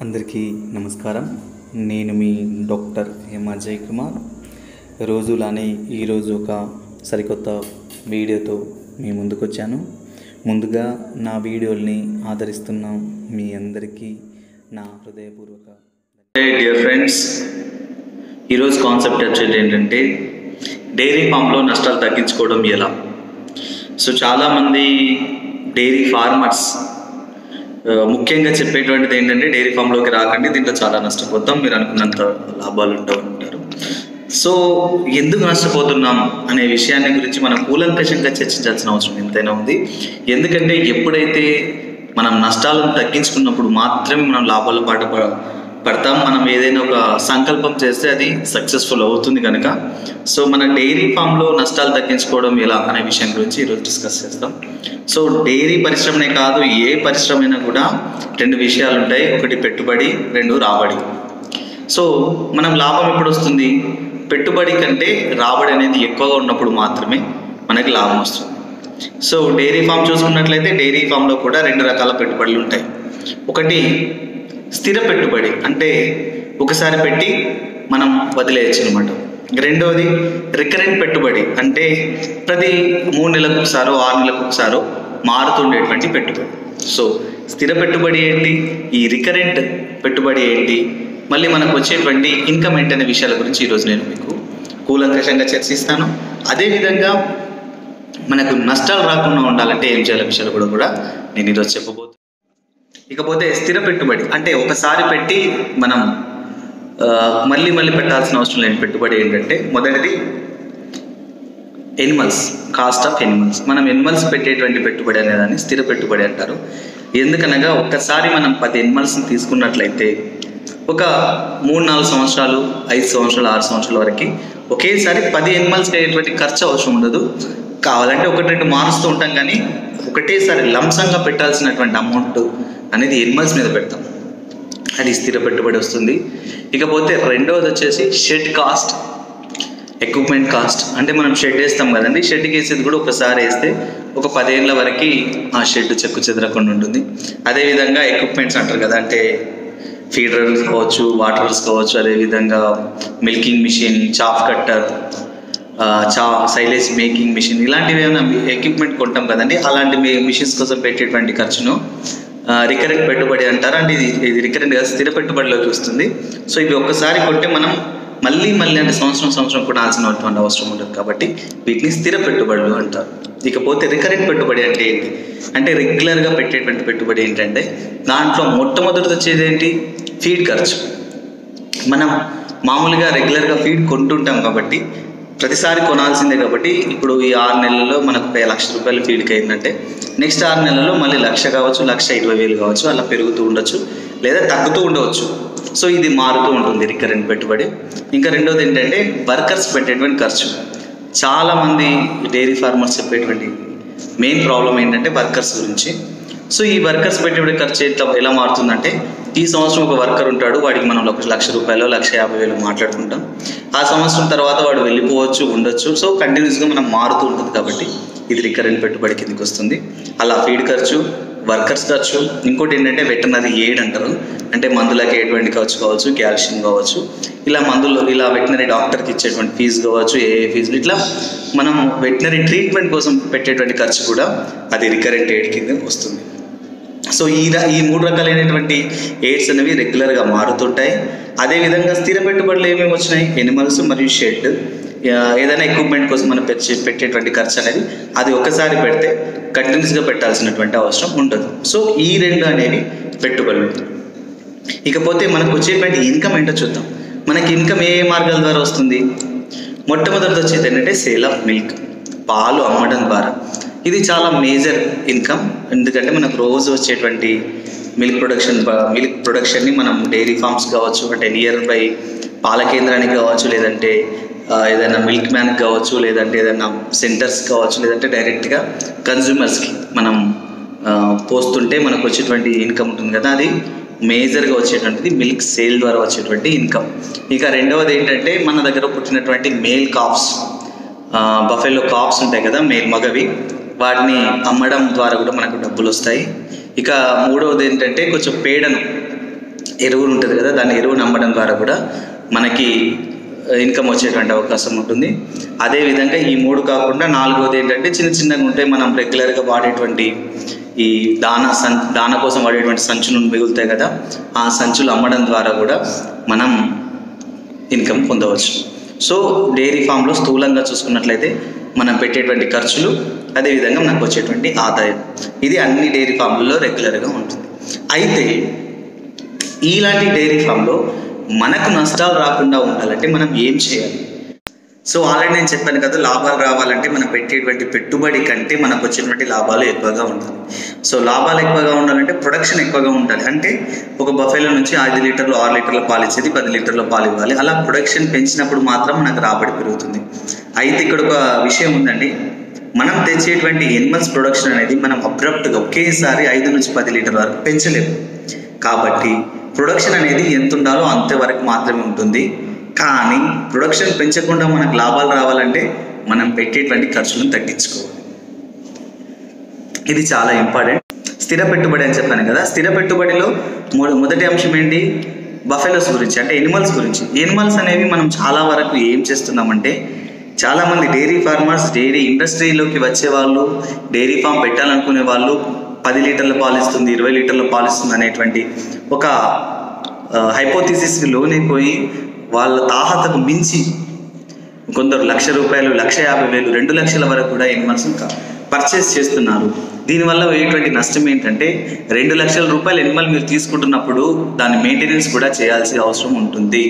అందరికీ నమస్కారం నేను మీ డాక్టర్ ఎం అజయ్ కుమార్ రోజులానే ఈరోజు ఒక సరికొత్త వీడియోతో మీ ముందుకు వచ్చాను ముందుగా నా వీడియోల్ని ఆదరిస్తున్న మీ అందరికీ నా హృదయపూర్వక డియర్ ఫ్రెండ్స్ ఈరోజు కాన్సెప్ట్ వచ్చేది ఏంటంటే డైరీ ఫామ్లో నష్టాలు తగ్గించుకోవడం ఎలా సో చాలామంది డైరీ ఫార్మర్స్ ఆ, ముఖ్యంగా చెప్పేటువంటిది ఏంటంటే డైరీ ఫామ్లోకి రాకండి దీంట్లో చాలా నష్టపోతాం మీరు అనుకున్నంత లాభాలు ఉండవు అంటారు సో ఎందుకు నష్టపోతున్నాం అనే విషయాన్ని గురించి మనం కూలంకషంగా చర్చించాల్సిన అవసరం ఎంతైనా ఉంది ఎందుకంటే ఎప్పుడైతే మనం నష్టాలను తగ్గించుకున్నప్పుడు మాత్రమే మనం లాభాల పాట ప- పడతాం మనం ఏదైనా ఒక సంకల్పం చేస్తే అది సక్సెస్ఫుల్ అవుతుంది కనుక సో మన డైరీ ఫామ్లో నష్టాలు తగ్గించుకోవడం ఎలా అనే విషయం గురించి ఈరోజు డిస్కస్ చేస్తాం సో డైరీ పరిశ్రమనే కాదు ఏ పరిశ్రమ అయినా కూడా రెండు విషయాలు ఉంటాయి ఒకటి పెట్టుబడి రెండు రాబడి సో మనం లాభం ఎప్పుడు వస్తుంది పెట్టుబడి కంటే రాబడి అనేది ఎక్కువగా ఉన్నప్పుడు మాత్రమే మనకి లాభం వస్తుంది సో డైరీ ఫామ్ చూసుకున్నట్లయితే డైరీ ఫామ్లో కూడా రెండు రకాల పెట్టుబడులు ఉంటాయి ఒకటి స్థిర పెట్టుబడి అంటే ఒకసారి పెట్టి మనం వదిలేయచ్చు అనమాట రెండవది రికరెంట్ పెట్టుబడి అంటే ప్రతి మూడు నెలలకు ఒకసారో ఆరు నెలలకు ఒకసారో మారుతుండేటువంటి పెట్టుబడి సో స్థిర పెట్టుబడి ఏంటి ఈ రికరెంట్ పెట్టుబడి ఏంటి మళ్ళీ మనకు వచ్చేటువంటి ఇన్కమ్ ఏంటి అనే విషయాల గురించి ఈరోజు నేను మీకు కూలంకషంగా చర్చిస్తాను అదేవిధంగా మనకు నష్టాలు రాకుండా ఉండాలంటే ఏం చేయాలి విషయాలు కూడా కూడా నేను ఈరోజు చెప్పబోతున్నాను ఇకపోతే స్థిర పెట్టుబడి అంటే ఒకసారి పెట్టి మనం ఆ, మళ్ళీ మళ్ళీ పెట్టాల్సిన అవసరం లేని పెట్టుబడి ఏంటంటే మొదటిది ఎనిమల్స్ కాస్ట్ ఆఫ్ ఎనిమల్స్ మనం ఎనిమల్స్ పెట్టేటువంటి పెట్టుబడి అనేదాన్ని స్థిర పెట్టుబడి అంటారు ఎందుకనగా ఒక్కసారి మనం పది ఎనిమల్స్ని తీసుకున్నట్లయితే ఒక మూడు నాలుగు సంవత్సరాలు ఐదు సంవత్సరాలు ఆరు సంవత్సరాల వరకు ఒకేసారి పది ఎనిమల్స్కి అయ్యేటువంటి ఖర్చు అవసరం ఉండదు కావాలంటే ఒకటి రెండు మారుస్తూ ఉంటాం కానీ ఒకటేసారి లంసంగా పెట్టాల్సినటువంటి అమౌంట్ అనేది ఎనిమల్స్ మీద పెడతాం అది స్థిర పెట్టుబడి వస్తుంది ఇకపోతే రెండవది వచ్చేసి షెడ్ కాస్ట్ ఎక్విప్మెంట్ కాస్ట్ అంటే మనం షెడ్ వేస్తాం కదండి షెడ్కి వేసేది కూడా ఒకసారి వేస్తే ఒక పదేళ్ళ వరకు ఆ షెడ్ చెక్కు చెదరకుండా ఉంటుంది అదేవిధంగా ఎక్విప్మెంట్స్ అంటారు కదా అంటే ఫీడర్స్ కావచ్చు వాటర్స్ కావచ్చు అదేవిధంగా మిల్కింగ్ మిషన్ చాఫ్ కట్టర్ చా సైలేజ్ మేకింగ్ మిషన్ ఇలాంటివి ఏమైనా ఎక్విప్మెంట్ కొంటాం కదండి అలాంటి మిషన్స్ కోసం పెట్టేటువంటి ఖర్చును రికరెంట్ పెట్టుబడి అంటారు అంటే ఇది ఇది రికరెంట్ గా స్థిర పెట్టుబడిలోకి వస్తుంది సో ఇవి ఒక్కసారి కొంటే మనం మళ్ళీ మళ్ళీ అంటే సంవత్సరం సంవత్సరం కొనాల్సినటువంటి అవసరం ఉండదు కాబట్టి వీటిని స్థిర పెట్టుబడులు అంటారు ఇకపోతే రికరెంట్ పెట్టుబడి అంటే ఏంటి అంటే రెగ్యులర్గా పెట్టేటువంటి పెట్టుబడి ఏంటంటే దాంట్లో మొట్టమొదటి వచ్చేది ఏంటి ఫీడ్ ఖర్చు మనం మామూలుగా రెగ్యులర్గా ఫీడ్ కొంటుంటాం కాబట్టి ప్రతిసారి కొనాల్సిందే కాబట్టి ఇప్పుడు ఈ ఆరు నెలల్లో మనకు ఒక లక్ష రూపాయలు ఫీడ్కి అయిందంటే నెక్స్ట్ ఆరు నెలల్లో మళ్ళీ లక్ష కావచ్చు లక్ష ఇరవై వేలు కావచ్చు అలా పెరుగుతూ ఉండొచ్చు లేదా తగ్గుతూ ఉండవచ్చు సో ఇది మారుతూ ఉంటుంది రికరెంట్ పెట్టుబడి ఇంకా రెండోది ఏంటంటే వర్కర్స్ పెట్టేటువంటి ఖర్చు చాలామంది డైరీ ఫార్మర్స్ చెప్పేటువంటి మెయిన్ ప్రాబ్లం ఏంటంటే వర్కర్స్ గురించి సో ఈ వర్కర్స్ పెట్టేటువంటి ఖర్చు ఎట్లా ఎలా మారుతుందంటే ఈ సంవత్సరం ఒక వర్కర్ ఉంటాడు వాడికి మనం ఒక లక్ష రూపాయలు లక్ష యాభై వేలు మాట్లాడుకుంటాం ఆ సంవత్సరం తర్వాత వాడు వెళ్ళిపోవచ్చు ఉండొచ్చు సో కంటిన్యూస్గా మనం మారుతూ ఉంటుంది కాబట్టి ఇది రికరెంట్ పెట్టుబడి కిందకి వస్తుంది అలా ఫీడ్ ఖర్చు వర్కర్స్ ఖర్చు ఇంకోటి ఏంటంటే వెటర్నరీ ఎయిడ్ అంటారు అంటే మందులకి ఎటువంటి ఖర్చు కావచ్చు క్యాల్షియం కావచ్చు ఇలా మందులు ఇలా వెటనరీ డాక్టర్కి ఇచ్చేటువంటి ఫీజు కావచ్చు ఏ ఏ ఫీజులు ఇట్లా మనం వెటనరీ ట్రీట్మెంట్ కోసం పెట్టేటువంటి ఖర్చు కూడా అది రికరెంట్ ఎయిడ్ కింద వస్తుంది సో ఈ ర- ఈ మూడు రకాలైనటువంటి ఎయిడ్స్ అనేవి రెగ్యులర్గా మారుతుంటాయి అదేవిధంగా స్థిర పెట్టుబడులు ఏమేమి వచ్చినాయి ఎనిమల్స్ మరియు షెడ్ ఏదైనా ఎక్విప్మెంట్ కోసం మనం పెట్టే పెట్టేటువంటి ఖర్చు అనేది అది ఒకసారి పెడితే కంటిన్యూస్గా పెట్టాల్సినటువంటి అవసరం ఉండదు సో ఈ రెండు అనేవి పెట్టుబడులు ఇకపోతే మనకు వచ్చేటువంటి ఇన్కమ్ ఏంటో చూద్దాం మనకి ఇన్కమ్ ఏ ఏ మార్గాల ద్వారా వస్తుంది మొట్టమొదటిది వచ్చేది ఏంటంటే సేల్ ఆఫ్ మిల్క్ పాలు అమ్మడం ద్వారా ఇది చాలా మేజర్ ఇన్కమ్ ఎందుకంటే మనకు రోజు వచ్చేటువంటి మిల్క్ ప్రొడక్షన్ మిల్క్ ప్రొడక్షన్ని మనం డైరీ ఫార్మ్స్ కావచ్చు అంటే నియర్ బై పాల కేంద్రానికి కావచ్చు లేదంటే ఆ, ఏదైనా మిల్క్ మ్యాన్కి కావచ్చు లేదంటే ఏదైనా సెంటర్స్ కావచ్చు లేదంటే డైరెక్ట్గా కన్జ్యూమర్స్కి మనం ఆ, పోస్తుంటే మనకు వచ్చేటువంటి ఇన్కమ్ ఉంటుంది కదా అది మేజర్గా వచ్చేటువంటిది మిల్క్ సేల్ ద్వారా వచ్చేటువంటి ఇన్కమ్ ఇక రెండవది ఏంటంటే మన దగ్గర పుట్టినటువంటి మేల్ కాఫ్స్ బఫెలో కాప్స్ ఉంటాయి కదా మేల్ మగవి వాటిని అమ్మడం ద్వారా కూడా మనకు డబ్బులు వస్తాయి ఇక మూడవది ఏంటంటే కొంచెం పేడను ఎరువులు ఉంటుంది కదా దాన్ని ఎరువును అమ్మడం ద్వారా కూడా మనకి ఇన్కమ్ వచ్చేటువంటి అవకాశం ఉంటుంది అదేవిధంగా ఈ మూడు కాకుండా నాలుగోది ఏంటంటే చిన్న చిన్నగా ఉంటాయి మనం రెగ్యులర్గా వాడేటువంటి ఈ దాన సం దాన కోసం వాడేటువంటి సంచులు మిగులుతాయి కదా ఆ సంచులు అమ్మడం ద్వారా కూడా మనం ఇన్కమ్ పొందవచ్చు సో డైరీ ఫామ్లో స్థూలంగా చూసుకున్నట్లయితే మనం పెట్టేటువంటి ఖర్చులు అదేవిధంగా మనకు వచ్చేటువంటి ఆదాయం ఇది అన్ని డైరీ ఫామ్లలో రెగ్యులర్గా ఉంటుంది అయితే ఇలాంటి డైరీ ఫామ్లో మనకు నష్టాలు రాకుండా ఉండాలంటే మనం ఏం చేయాలి సో ఆల్రెడీ నేను చెప్పాను కదా లాభాలు రావాలంటే మనం పెట్టేటువంటి పెట్టుబడి కంటే మనకు వచ్చేటువంటి లాభాలు ఎక్కువగా ఉండాలి సో లాభాలు ఎక్కువగా ఉండాలంటే ప్రొడక్షన్ ఎక్కువగా ఉండాలి అంటే ఒక బఫేలో నుంచి ఐదు లీటర్లు ఆరు లీటర్ల పాలు ఇచ్చేది పది లీటర్ల పాలు ఇవ్వాలి అలా ప్రొడక్షన్ పెంచినప్పుడు మాత్రం మనకు రాబడి పెరుగుతుంది అయితే ఇక్కడ ఒక విషయం ఉందండి మనం తెచ్చేటువంటి ఎనిమల్స్ ప్రొడక్షన్ అనేది మనం అబ్రప్ట్గా ఒకేసారి ఐదు నుంచి పది లీటర్ వరకు పెంచలేము కాబట్టి ప్రొడక్షన్ అనేది ఎంత ఉండాలో అంతవరకు మాత్రమే ఉంటుంది కానీ ప్రొడక్షన్ పెంచకుండా మనకు లాభాలు రావాలంటే మనం పెట్టేటువంటి ఖర్చులను తగ్గించుకోవాలి ఇది చాలా ఇంపార్టెంట్ స్థిర పెట్టుబడి అని చెప్పాను కదా స్థిర పెట్టుబడిలో మొ- మొదటి అంశం ఏంటి బఫెలోస్ గురించి అంటే ఎనిమల్స్ గురించి ఎనిమల్స్ అనేవి మనం చాలా వరకు ఏం చేస్తున్నామంటే చాలా మంది డైరీ ఫార్మర్స్ డైరీ ఇండస్ట్రీలోకి వచ్చే వాళ్ళు డైరీ ఫామ్ పెట్టాలనుకునే వాళ్ళు పది లీటర్ల పాలు ఇస్తుంది ఇరవై లీటర్ల పాలు ఇస్తుంది అనేటువంటి ఒక హైపోథిసిస్కి లోనైపోయి వాళ్ళ తాహతకు మించి కొందరు లక్ష రూపాయలు లక్ష యాభై వేలు రెండు లక్షల వరకు కూడా ఎనిమల్స్ పర్చేస్ చేస్తున్నారు దీనివల్ల అయ్యేటువంటి నష్టం ఏంటంటే రెండు లక్షల రూపాయలు ఎనిమల్ మీరు తీసుకుంటున్నప్పుడు దాని మెయింటెనెన్స్ కూడా చేయాల్సిన అవసరం ఉంటుంది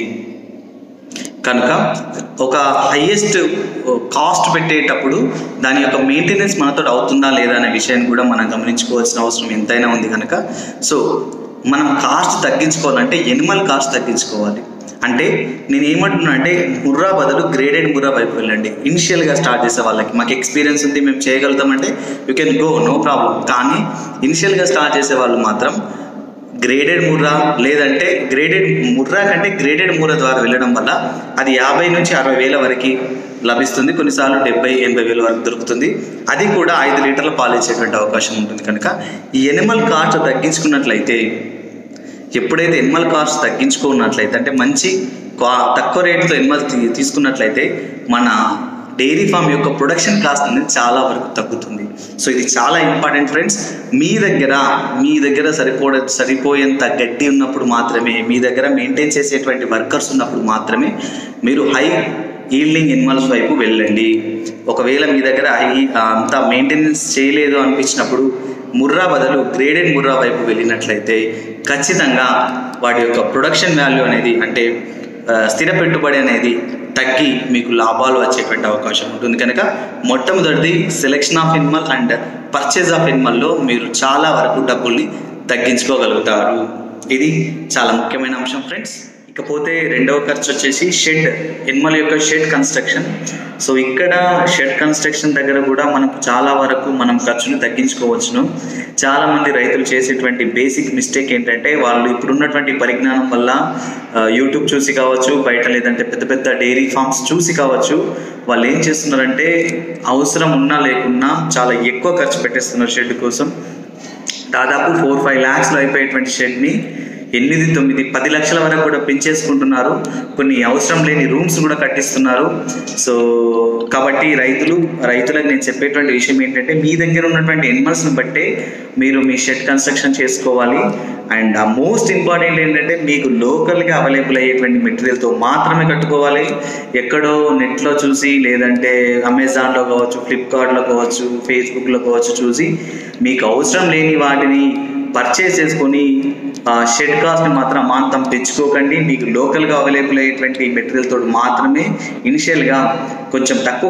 కనుక ఒక హయ్యెస్ట్ కాస్ట్ పెట్టేటప్పుడు దాని యొక్క మెయింటెనెన్స్ మనతో అవుతుందా లేదా అనే విషయాన్ని కూడా మనం గమనించుకోవాల్సిన అవసరం ఎంతైనా ఉంది కనుక సో మనం కాస్ట్ తగ్గించుకోవాలంటే ఎనిమల్ కాస్ట్ తగ్గించుకోవాలి అంటే నేను ఏమంటున్నా అంటే ముర్రా బదులు గ్రేడెడ్ ముర్రా వైపు వెళ్ళండి ఇనిషియల్గా స్టార్ట్ చేసే వాళ్ళకి మాకు ఎక్స్పీరియన్స్ ఉంది మేము చేయగలుగుతామంటే you can go no problem కానీ ఇనిషియల్గా స్టార్ట్ చేసే వాళ్ళు మాత్రం గ్రేడెడ్ ముర్రా లేదంటే గ్రేడెడ్ ముర్రా కంటే గ్రేడెడ్ ముర్రా ద్వారా వెళ్ళడం వల్ల అది యాభై నుంచి అరవై వేల వరకు లభిస్తుంది కొన్నిసార్లు డెబ్బై ఎనభై వేల వరకు దొరుకుతుంది అది కూడా ఐదు లీటర్ల పాలు ఇచ్చేటువంటి అవకాశం ఉంటుంది కనుక ఈ ఎనిమల్ కాస్ట్ తగ్గించుకున్నట్లయితే ఎప్పుడైతే ఎనిమల్ కాస్ట్ తగ్గించుకున్నట్లయితే అంటే మంచి కా- తక్కువ రేటుతో ఎనిమల్ తీ- తీసుకున్నట్లయితే మన డైరీ ఫామ్ యొక్క ప్రొడక్షన్ కాస్ట్ అనేది చాలా వరకు తగ్గుతుంది సో ఇది చాలా ఇంపార్టెంట్ ఫ్రెండ్స్ మీ దగ్గర మీ దగ్గర సరిపోడ సరిపోయేంత గడ్డి ఉన్నప్పుడు మాత్రమే మీ దగ్గర మెయింటైన్ చేసేటువంటి వర్కర్స్ ఉన్నప్పుడు మాత్రమే మీరు హై ఈల్డింగ్ ఎనిమల్స్ వైపు వెళ్ళండి ఒకవేళ మీ దగ్గర హై అంత మెయింటెనెన్స్ చేయలేదు అనిపించినప్పుడు ముర్రా బదులు గ్రేడెడ్ ముర్రా వైపు వెళ్ళినట్లయితే ఖచ్చితంగా వాటి యొక్క ప్రొడక్షన్ వాల్యూ అనేది అంటే ఆ, స్థిర పెట్టుబడి అనేది తగ్గి మీకు లాభాలు వచ్చేటువంటి అవకాశం ఉంటుంది కనుక మొట్టమొదటిది selection of animal and purchase of ఎనిమల్లో మీరు చాలా వరకు డబ్బుల్ని తగ్గించుకోగలుగుతారు ఇది చాలా ముఖ్యమైన అంశం ఫ్రెండ్స్ ఇకపోతే రెండవ ఖర్చు వచ్చేసి షెడ్ ఎనిమల్ యొక్క షెడ్ కన్స్ట్రక్షన్ సో ఇక్కడ షెడ్ కన్స్ట్రక్షన్ దగ్గర కూడా మనకు చాలా వరకు మనం ఖర్చును తగ్గించుకోవచ్చును చాలా మంది రైతులు చేసేటువంటి బేసిక్ మిస్టేక్ ఏంటంటే వాళ్ళు ఇప్పుడున్నటువంటి పరిజ్ఞానం వల్ల ఆ, యూట్యూబ్ చూసి కావచ్చు బయట లేదంటే పెద్ద పెద్ద డైరీ ఫార్మ్స్ చూసి కావచ్చు వాళ్ళు ఏం చేస్తున్నారంటే అవసరం ఉన్నా లేకున్నా చాలా ఎక్కువ ఖర్చు పెట్టేస్తున్నారు షెడ్ కోసం దాదాపు ఫోర్ ఫైవ్ ల్యాక్స్లో అయిపోయేటువంటి షెడ్ని ఎనిమిది తొమ్మిది పది లక్షల వరకు కూడా పెంచేసుకుంటున్నారు కొన్ని అవసరం లేని రూమ్స్ కూడా కట్టిస్తున్నారు సో కాబట్టి రైతులు రైతులకు నేను చెప్పేటువంటి విషయం ఏంటంటే మీ దగ్గర ఉన్నటువంటి ఎనిమల్స్ని బట్టే మీరు మీ షెడ్ కన్స్ట్రక్షన్ చేసుకోవాలి అండ్ ఆ మోస్ట్ ఇంపార్టెంట్ ఏంటంటే మీకు లోకల్గా అవైలబుల్ అయ్యేటువంటి మెటీరియల్తో మాత్రమే కట్టుకోవాలి ఎక్కడో నెట్లో చూసి లేదంటే అమెజాన్లో కావచ్చు ఫ్లిప్కార్ట్లో కావచ్చు ఫేస్బుక్లో కావచ్చు చూసి మీకు అవసరం లేని వాటిని పర్చేస్ చేసుకొని ఆ షెడ్ కాస్ట్ని మాత్రం అమాంతం తెచ్చుకోకండి మీకు లోకల్గా అవైలబుల్ అయ్యేటువంటి మెటీరియల్ తోటి మాత్రమే ఇనిషియల్గా కొంచెం తక్కువ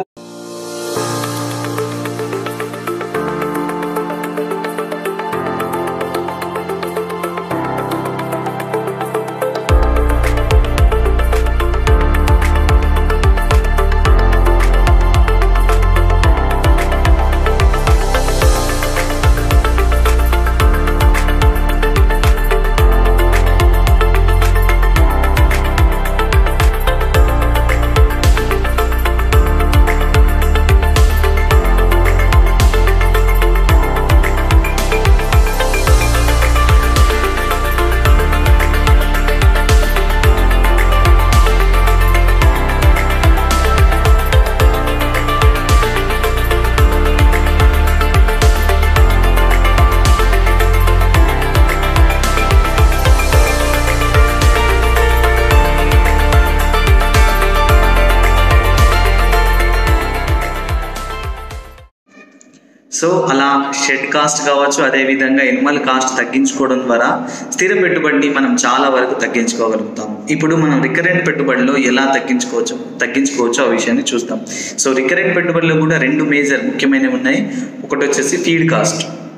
సో అలా షెడ్ కాస్ట్ కావచ్చు అదేవిధంగా ఎనిమల్ కాస్ట్ తగ్గించుకోవడం ద్వారా స్థిర పెట్టుబడిని మనం చాలా వరకు తగ్గించుకోగలుగుతాం ఇప్పుడు మనం రికరెంట్ పెట్టుబడిలో ఎలా తగ్గించుకోవచ్చు తగ్గించుకోవచ్చు ఆ విషయాన్ని చూస్తాం సో రికరెంట్ పెట్టుబడిలో కూడా రెండు మేజర్ ముఖ్యమైనవి ఉన్నాయి ఒకటి వచ్చేసి ఫీడ్ కాస్ట్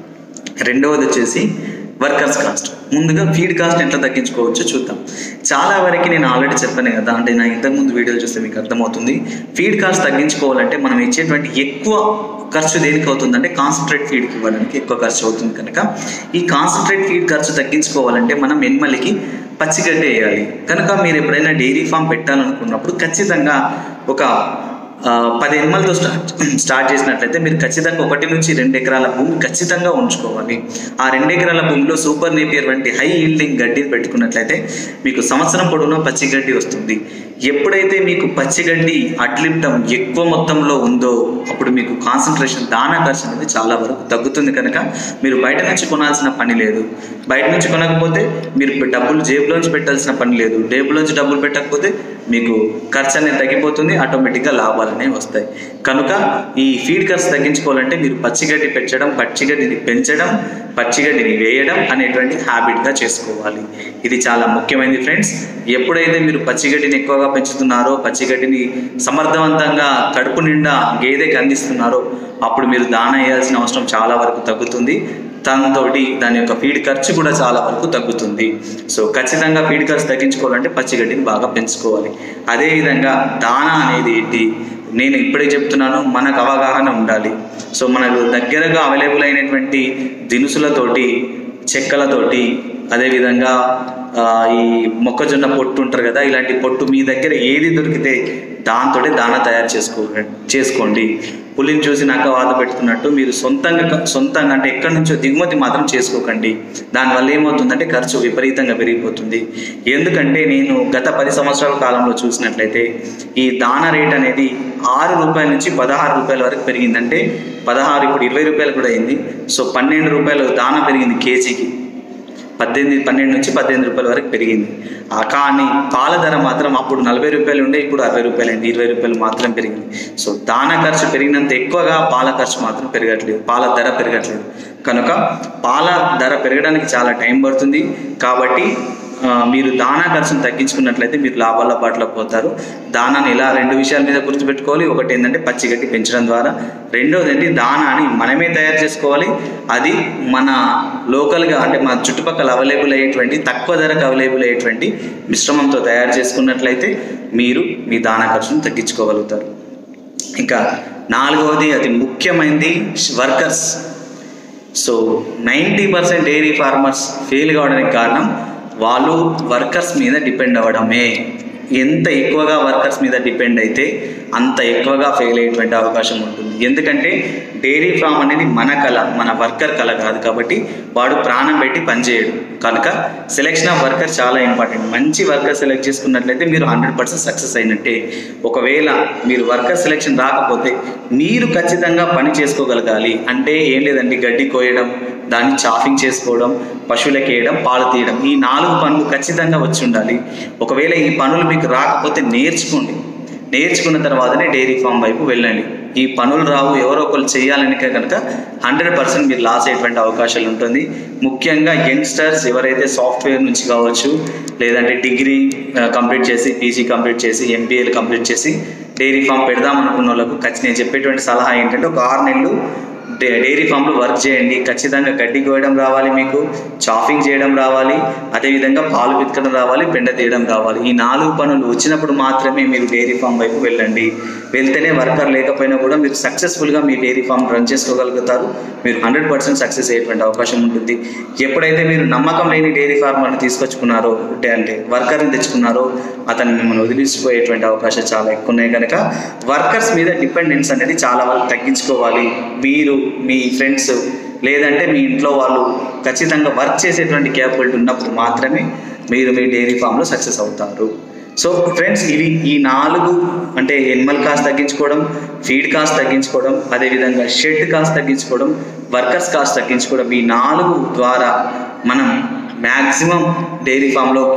రెండవది వచ్చేసి వర్కర్స్ కాస్ట్ ముందుగా ఫీడ్ కాస్ట్ ఎట్లా తగ్గించుకోవచ్చో చూద్దాం చాలా వరకు నేను ఆల్రెడీ చెప్పాను కదా అంటే నా ఇంతకుముందు వీడియోలు చూస్తే మీకు అర్థమవుతుంది ఫీడ్ కాస్ట్ తగ్గించుకోవాలంటే మనం ఇచ్చేటువంటి ఎక్కువ ఖర్చు దేనికి అవుతుందంటే కాన్సన్ట్రేట్ ఫీడ్కి ఇవ్వడానికి ఎక్కువ ఖర్చు అవుతుంది కనుక ఈ కాన్సన్ట్రేట్ ఫీడ్ ఖర్చు తగ్గించుకోవాలంటే మనం ఎనిమల్కి పచ్చిగడ్డి వేయాలి కనుక మీరు ఎప్పుడైనా డైరీ ఫామ్ పెట్టాలనుకున్నప్పుడు ఖచ్చితంగా ఒక ఆ, పది ఎనిమలతో స్టార్ట్ స్టార్ట్ చేసినట్లయితే మీరు ఖచ్చితంగా ఒకటి నుంచి రెండు ఎకరాల భూమి ఖచ్చితంగా ఉంచుకోవాలి ఆ రెండు ఎకరాల భూమిలో సూపర్ నేపియర్ వంటి హై ఈల్డింగ్ గడ్డిని పెట్టుకున్నట్లయితే మీకు సంవత్సరం పొడవునా పచ్చి గడ్డి వస్తుంది ఎప్పుడైతే మీకు పచ్చిగడ్డి అడ్లిప్టం ఎక్కువ మొత్తంలో ఉందో అప్పుడు మీకు కాన్సన్ట్రేషన్ దానా ఖర్చు అనేది చాలా వరకు తగ్గుతుంది కనుక మీరు బయట నుంచి కొనాల్సిన పని లేదు బయట నుంచి కొనకపోతే మీరు డబ్బులు జేబులోంచి పెట్టాల్సిన పని లేదు జేబులోంచి డబ్బులు పెట్టకపోతే మీకు ఖర్చు అనేది తగ్గిపోతుంది ఆటోమేటిక్గా లాభాలు అనేవి వస్తాయి కనుక ఈ ఫీడ్ ఖర్చు తగ్గించుకోవాలంటే మీరు పచ్చిగడ్డి పెంచడం పచ్చిగడ్డిని పెంచడం పచ్చిగడ్డిని వేయడం అనేటువంటి హ్యాబిట్గా చేసుకోవాలి ఇది చాలా ముఖ్యమైనది ఫ్రెండ్స్ ఎప్పుడైతే మీరు పచ్చిగడ్డిని ఎక్కువగా పెంచుతున్నారో పచ్చిగడ్డిని సమర్థవంతంగా కడుపు నిండా గేదెకి అందిస్తున్నారో అప్పుడు మీరు దానా వేయాల్సిన అవసరం చాలా వరకు తగ్గుతుంది దాంతో దాని యొక్క ఫీడ్ ఖర్చు కూడా చాలా వరకు తగ్గుతుంది సో ఖచ్చితంగా ఫీడ్ ఖర్చు తగ్గించుకోవాలంటే పచ్చిగడ్డిని బాగా పెంచుకోవాలి అదేవిధంగా దానా అనేది ఏంటి నేను ఇప్పుడే చెప్తున్నాను మనకు అవగాహన ఉండాలి సో మనకు దగ్గరగా అవైలబుల్ అయినటువంటి దినుసులతోటి చెక్కలతోటి అదేవిధంగా ఆ, ఈ మొక్కజొన్న పొట్టు ఉంటారు కదా ఇలాంటి పొట్టు మీ దగ్గర ఏది దొరికితే దాంతో దానా తయారు చేసుకో చేసుకోండి పులిని చూసి నాకు వాత పెట్టుకున్నట్టు మీరు సొంతంగా సొంతంగా అంటే ఎక్కడి నుంచో దిగుమతి మాత్రం చేసుకోకండి దానివల్ల ఏమవుతుందంటే ఖర్చు విపరీతంగా పెరిగిపోతుంది ఎందుకంటే నేను గత పది సంవత్సరాల కాలంలో చూసినట్లయితే ఈ దానా రేట్ అనేది ఆరు రూపాయల నుంచి పదహారు రూపాయల వరకు పెరిగిందంటే పదహారు ఇప్పుడు ఇరవై రూపాయలు కూడా అయింది సో పన్నెండు రూపాయలు దానా పెరిగింది కేజీకి పద్దెనిమిది పన్నెండు నుంచి పద్దెనిమిది రూపాయల వరకు పెరిగింది ఆ కానీ పాల ధర మాత్రం అప్పుడు నలభై రూపాయలు ఉండే ఇప్పుడు అరవై రూపాయలు అయింది ఇరవై రూపాయలు మాత్రం పెరిగింది సో దానా ఖర్చు పెరిగినంత ఎక్కువగా పాల ఖర్చు మాత్రం పెరగట్లేదు పాల ధర పెరగట్లేదు కనుక పాల ధర పెరగడానికి చాలా టైం పడుతుంది కాబట్టి ఆ, మీరు దానా ఖర్చును తగ్గించుకున్నట్లయితే మీరు లాభాల బాటలో పోతారు దానాన్ని ఇలా రెండు విషయాల మీద గుర్తుపెట్టుకోవాలి ఒకటి ఏంటంటే పచ్చిగడ్డి పెంచడం ద్వారా రెండోది ఏంటి దానాని మనమే తయారు చేసుకోవాలి అది మన లోకల్గా అంటే మన చుట్టుపక్కల అవైలబుల్ అయ్యేటువంటి తక్కువ ధరకు అవైలబుల్ అయ్యేటువంటి మిశ్రమంతో తయారు చేసుకున్నట్లయితే మీరు మీ దానా ఖర్చును తగ్గించుకోగలుగుతారు ఇంకా నాలుగవది అతి ముఖ్యమైనది workers so ninety percent dairy farmers fail కావడానికి కారణం వాళ్ళు వర్కర్స్ మీద డిపెండ్ అవ్వడమే ఎంత ఎక్కువగా వర్కర్స్ మీద డిపెండ్ అయితే అంత ఎక్కువగా ఫెయిల్ అయ్యేటువంటి అవకాశం ఉంటుంది ఎందుకంటే డైరీ ఫామ్ అనేది మన కళ మన వర్కర్ కళ కాదు కాబట్టి వాడు ప్రాణం పెట్టి పనిచేయడు కనుక సెలెక్షన్ ఆఫ్ వర్కర్ చాలా ఇంపార్టెంట్ మంచి వర్కర్ సెలెక్ట్ చేసుకున్నట్లయితే మీరు హండ్రెడ్ పర్సెంట్ సక్సెస్ అయినట్టే ఒకవేళ మీరు వర్కర్ సెలెక్షన్ రాకపోతే మీరు ఖచ్చితంగా పని చేసుకోగలగాలి అంటే ఏం లేదండి గడ్డి కోయడం దాన్ని చాఫింగ్ చేసుకోవడం పశువులకు వేయడం పాలు తీయడం ఈ నాలుగు పనులు ఖచ్చితంగా వచ్చి ఉండాలి ఒకవేళ ఈ పనులు మీకు రాకపోతే నేర్చుకోండి నేర్చుకున్న తర్వాతనే డైరీ ఫామ్ వైపు వెళ్ళండి ఈ పనులు రావు ఎవరో ఒకరు చేయాలని కనుక హండ్రెడ్ పర్సెంట్ మీరు లాస్ అయ్యేటువంటి అవకాశాలు ఉంటుంది ముఖ్యంగా యంగ్స్టర్స్ ఎవరైతే సాఫ్ట్వేర్ నుంచి కావచ్చు లేదంటే డిగ్రీ కంప్లీట్ చేసి పీజీ కంప్లీట్ చేసి ఎంబీఏలు కంప్లీట్ చేసి డైరీ ఫామ్ పెడదాం అనుకున్న వాళ్ళకు ఖచ్చితంగా నేను చెప్పేటువంటి సలహా ఏంటంటే ఒక ఆరు నెలలు డే- డైరీ ఫామ్లో వర్క్ చేయండి ఖచ్చితంగా గడ్డి కోయడం రావాలి మీకు చాఫింగ్ చేయడం రావాలి అదేవిధంగా పాలు పితకడం రావాలి పెండ తీయడం రావాలి ఈ నాలుగు పనులు వచ్చినప్పుడు మాత్రమే మీరు డైరీ ఫామ్ వైపు వెళ్ళండి వెళ్తేనే వర్కర్ లేకపోయినా కూడా మీరు సక్సెస్ఫుల్గా మీ డైరీ ఫామ్ రన్ చేసుకోగలుగుతారు మీరు హండ్రెడ్ పర్సెంట్ సక్సెస్ అయ్యేటువంటి అవకాశం ఉంటుంది ఎప్పుడైతే మీరు నమ్మకం లేని డైరీ ఫార్మర్ని తీసుకొచ్చుకున్నారో అంటే అంటే వర్కర్ని తెచ్చుకున్నారో అతన్ని మిమ్మల్ని వదిలించిపోయేటువంటి అవకాశాలు చాలా ఎక్కువ ఉన్నాయి కనుక వర్కర్స్ మీద డిపెండెన్స్ అనేది చాలా వరకు తగ్గించుకోవాలి మీరు మీ ఫ్రెండ్స్ లేదంటే మీ ఇంట్లో వాళ్ళు ఖచ్చితంగా వర్క్ చేసేటువంటి క్యాపబిలిటీ ఉన్నప్పుడు మాత్రమే మీరు మీ డైరీ ఫామ్లో సక్సెస్ అవుతారు సో ఫ్రెండ్స్ ఇవి ఈ నాలుగు అంటే ఎనిమల్ కాస్ట్ తగ్గించుకోవడం ఫీడ్ కాస్ట్ తగ్గించుకోవడం అదేవిధంగా షెడ్ కాస్ట్ తగ్గించుకోవడం వర్కర్స్ కాస్ట్ తగ్గించుకోవడం ఈ నాలుగు ద్వారా మనం మ్యాక్సిమం డైరీ ఫామ్లో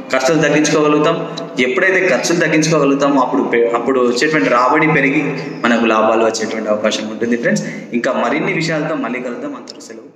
ఖర్చులు తగ్గించుకోగలుగుతాం ఎప్పుడైతే ఖర్చులు తగ్గించుకోగలుగుతామో అప్పుడు పె- అప్పుడు వచ్చేటువంటి రాబడి పెరిగి మనకు లాభాలు వచ్చేటువంటి అవకాశం ఉంటుంది ఫ్రెండ్స్ ఇంకా మరిన్ని విషయాలతో మళ్ళీ కలుద్దాం అంతరు సెలవు